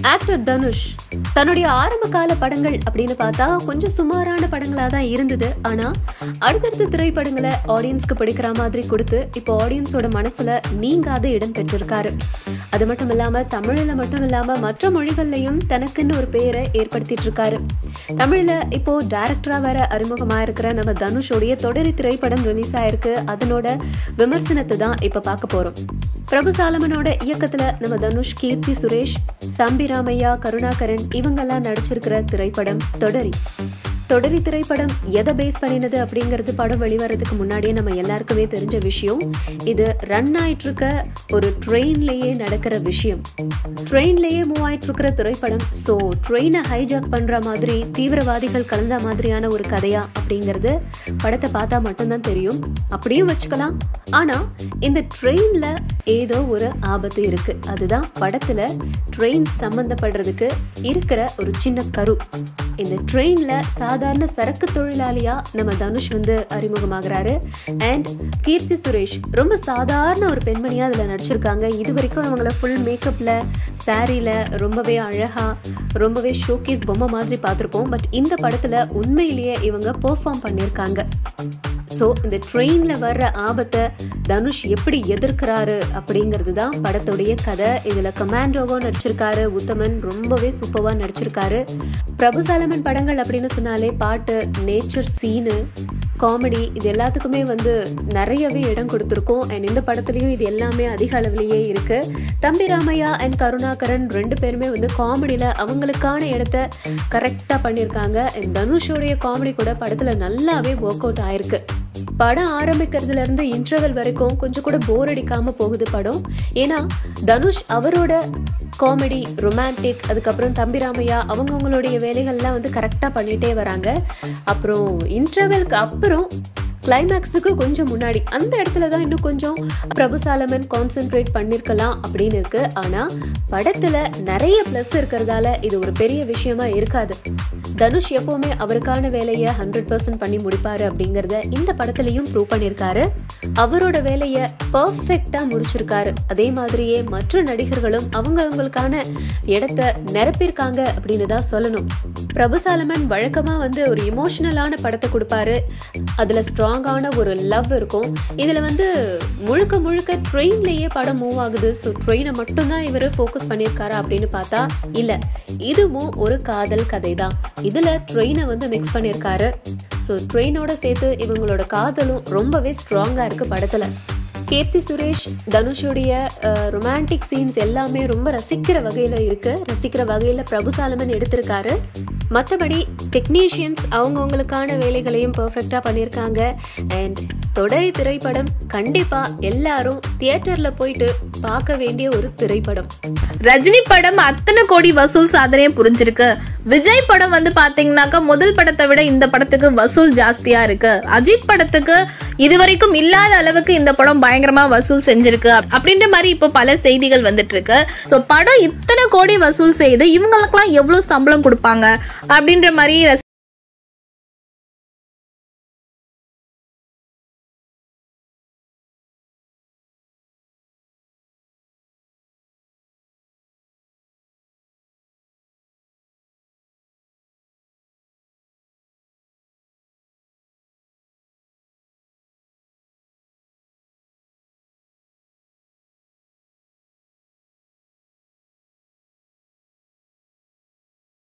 actor Dhanush தன்னுடைய ஆரம்ப கால படங்கள் அப்படின்னு பார்த்தா கொஞ்சம் சுமாரான படங்களா தான் இருந்தது ஆனா அடுத்தடுத்த திரைப்படங்களை ஆடியன்ஸ்க்கு பிடிக்கிற மாதிரி கொடுத்து இப்போ ஆடியன்ஸோட மனசுல நீங்காத இடம் பெற்றிருக்காரு அது மட்டும் இல்லாம தமிழ்ல மட்டும் இல்லாம மற்ற மொழிகள்லயும் தனக்குன்னு ஒரு பெயரை ஏற்படுத்திட்டு இருக்காரு தமிழ்ல இப்போ டைரக்டரா வர அறிமுகமா இருக்கிற நம்ம தனுஷோடைய தொடரி திரைப்படம் ரிலீஸ் ஆயிருக்கு அதனோட விமர்சனத்தை தான் இப்ப பார்க்க போறோம் பிரபு சாலமனோட இயக்கத்துல நம்ம தனுஷ் கீர்த்தி சுரேஷ் தம்பி ராமையா கருணாகரன் இவங்கெல்லாம் நடிச்சிருக்கிற திரைப்படம் தொடரி தொடரி திரைப்படம் எதை பேஸ் பண்ணினது அப்படிங்கிறது படம் வெளிவரதுக்கு முன்னாடியே நம்ம எல்லாருக்குமே தெரிஞ்ச விஷயம் இது ரன் ஆயிட்டு இருக்க ஒரு ட்ரெயின்லயே நடக்கிற விஷயம் ட்ரெயின்லயே மூவ் ஆயிட்டு இருக்கிற திரைப்படம் ஸோ ட்ரெயினை ஹைஜாக் பண்ற மாதிரி தீவிரவாதிகள் கலந்த மாதிரியான ஒரு கதையா அப்படிங்கிறது படத்தை பார்த்தா மட்டும்தான் தெரியும் அப்படியும் வச்சுக்கலாம் ஆனா இந்த ட்ரெயின்ல ஏதோ ஒரு ஆபத்து இருக்கு அதுதான் படத்துல ட்ரெயின் சம்பந்தப்படுறதுக்கு இருக்கிற ஒரு சின்ன கரு இந்த ட்ரெயின்ல சாதாரண சரக்கு தொழிலாளியா நம்ம தனுஷ் வந்து அறிமுகமாகிறாரு அண்ட் கீர்த்தி சுரேஷ் ரொம்ப சாதாரண ஒரு பெண்மணியா அதுல நடிச்சிருக்காங்க இது வரைக்கும் அவங்கள ஃபுல் மேக்கப்ல சாரியில ரொம்பவே அழகா ரொம்பவே ஷோகேஸ் பொம்மை மாதிரி பார்த்துருப்போம் பட் இந்த படத்துல உண்மையிலேயே இவங்க பெர்ஃபார்ம் பண்ணியிருக்காங்க ஸோ இந்த ட்ரெயினில் வர்ற ஆபத்தை தனுஷ் எப்படி எதிர்க்கிறாரு அப்படிங்கிறது தான் படத்துடைய கதை இதில் கமாண்டோவோ நடிச்சிருக்காரு உத்தமன் ரொம்பவே சூப்பராக நடிச்சிருக்காரு பிரபு சாலமன் படங்கள் அப்படின்னு சொன்னாலே பாட்டு நேச்சர் சீனு காமெடி இது எல்லாத்துக்குமே வந்து நிறையவே இடம் கொடுத்துருக்கோம் அண்ட் இந்த படத்துலையும் இது எல்லாமே அதிக அளவுலேயே இருக்கு தம்பி ராமையா அண்ட் கருணாகரன் ரெண்டு பேருமே வந்து காமெடியில் அவங்களுக்கான இடத்த கரெக்டாக பண்ணியிருக்காங்க அண்ட் தனுஷோடைய காமெடி கூட படத்தில் நல்லாவே ஒர்க் அவுட் ஆயிருக்கு படம் ஆரம்பிக்கிறதுல இருந்து இன்டர்வல் வரைக்கும் கொஞ்சம் கூட போர் அடிக்காம போகுது படம் ஏன்னா தனுஷ் அவரோட காமெடி ரொமான்டிக் அதுக்கப்புறம் தம்பிராமையா அவங்கவுங்களுடைய வேலைகள்லாம் வந்து கரெக்டாக பண்ணிகிட்டே வராங்க அப்புறம் இன்டர்வெல்க்கு அப்புறம் கிளைமேக்ஸுக்கு கொஞ்சம் முன்னாடி அந்த இடத்துல தான் இன்னும் கொஞ்சம் பிரபு சாலமன் கான்சென்ட்ரேட் பண்ணியிருக்கலாம் அப்படின்னு இருக்கு ஆனால் படத்தில் நிறைய ப்ளஸ் இருக்கிறதால இது ஒரு பெரிய விஷயமா இருக்காது தனுஷ் எப்பவுமே அவருக்கான வேலையை ஹண்ட்ரட் பர்சன்ட் பண்ணி முடிப்பாரு அப்படிங்கிறத இந்த படத்துலையும் ப்ரூவ் பண்ணியிருக்காரு அவரோட வேலையை பர்ஃபெக்டாக முடிச்சிருக்காரு அதே மாதிரியே மற்ற நடிகர்களும் அவங்கவுங்களுக்கான இடத்த நிரப்பியிருக்காங்க அப்படின்னு தான் சொல்லணும் பிரபு சாலமன் வழக்கமாக வந்து ஒரு இமோஷனலான படத்தை கொடுப்பாரு அதில் ஸ்ட்ராங்கான ஒரு லவ் இருக்கும் இதில் வந்து முழுக்க முழுக்க ட்ரெயின்லேயே படம் மூவ் ஆகுது ஸோ ட்ரெயினை மட்டும்தான் இவர் ஃபோக்கஸ் பண்ணியிருக்காரா அப்படின்னு பார்த்தா இல்லை இதுவும் ஒரு காதல் கதை தான் இதில் ட்ரெயினை வந்து மிக்ஸ் பண்ணியிருக்காரு ஸோ ட்ரெயினோட சேர்த்து இவங்களோட காதலும் ரொம்பவே ஸ்ட்ராங்காக இருக்குது படத்தில் கீர்த்தி சுரேஷ் தனுஷுடைய ரொமான்டிக் சீன்ஸ் எல்லாமே ரொம்ப ரசிக்கிற வகையில் இருக்கு ரசிக்கிற வகையில் பிரபு சாலமன் எடுத்திருக்காரு மற்றபடி டெக்னீஷியன்ஸ் அவங்கவுங்களுக்கான வேலைகளையும் பர்ஃபெக்டாக பண்ணியிருக்காங்க அண்ட் தொடரி திரைப்படம் கண்டிப்பாக எல்லாரும் தியேட்டரில் போயிட்டு பார்க்க வேண்டிய ஒரு திரைப்படம் ரஜினி படம் அத்தனை கோடி வசூல் சாதனையை புரிஞ்சிருக்கு விஜய் படம் வந்து பாத்தீங்கன்னாக்கா முதல் படத்தை விட இந்த படத்துக்கு வசூல் ஜாஸ்தியா இருக்கு அஜித் படத்துக்கு இதுவரைக்கும் இல்லாத அளவுக்கு இந்த படம் பயங்கரமா வசூல் செஞ்சிருக்கு அப்~ அப்படின்ற மாதிரி இப்போ பல செய்திகள் வந்துட்டு இருக்கு ஸோ படம் இத்தனை கோடி வசூல் செய்து இவங்களுக்கெல்லாம் எவ்வளவு சம்பளம் கொடுப்பாங்க அப்படின்ற மாதிரி